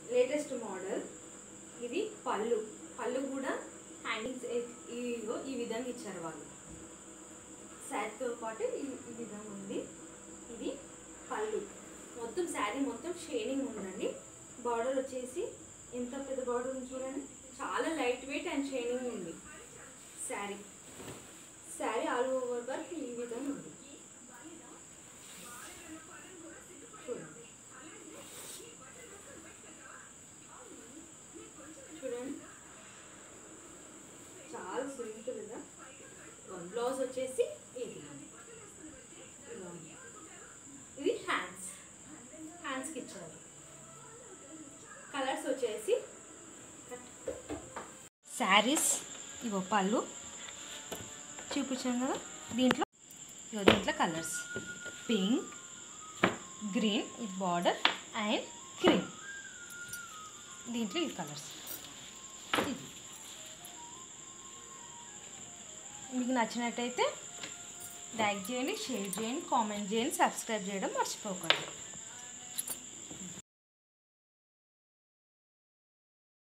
Latest model ఇది పళ్ళు పళ్ళు కూడా హ్యాంగింగ్స్ ఇగో ఈ విధంగా ఇచ్చారు వాళ్ళు శారీతో పాటు ఈ ఈ విధంగా ఉంది ఇది పళ్ళు మొత్తం శారీ మొత్తం షేడింగ్ ఉందండి బార్డర్ వచ్చేసి ఎంత పెద్ద బార్డర్ ఉంది చూడండి చాలా లైట్ వెయిట్ అండ్ షైనింగ్ ఉంది sari sari all over work ఈ విధంగా ఉంది చూడండి చూడండి చాలా సింపుల్గా బ్లౌజ్ వచ్చేసి ఇది ఇలా ఉంది. ఇది హ్యాండ్స్ హ్యాండ్స్కి ఇచ్చారు కలర్స్ వచ్చేసి శారీస్ ఇగో పళ్ళు చూపించాను కదా దీంట్లో ఇగో దీంట్లో కలర్స్ పింక్ గ్రీన్ ఇది బార్డర్ అండ్ క్రీమ్ దీంట్లో ఈ కలర్స్ ఇది మీకు నచ్చినట్టయితే లైక్ చేయండి షేర్ చేయండి కామెంట్ చేయండి సబ్స్క్రైబ్ చేయడం మర్చిపోకండి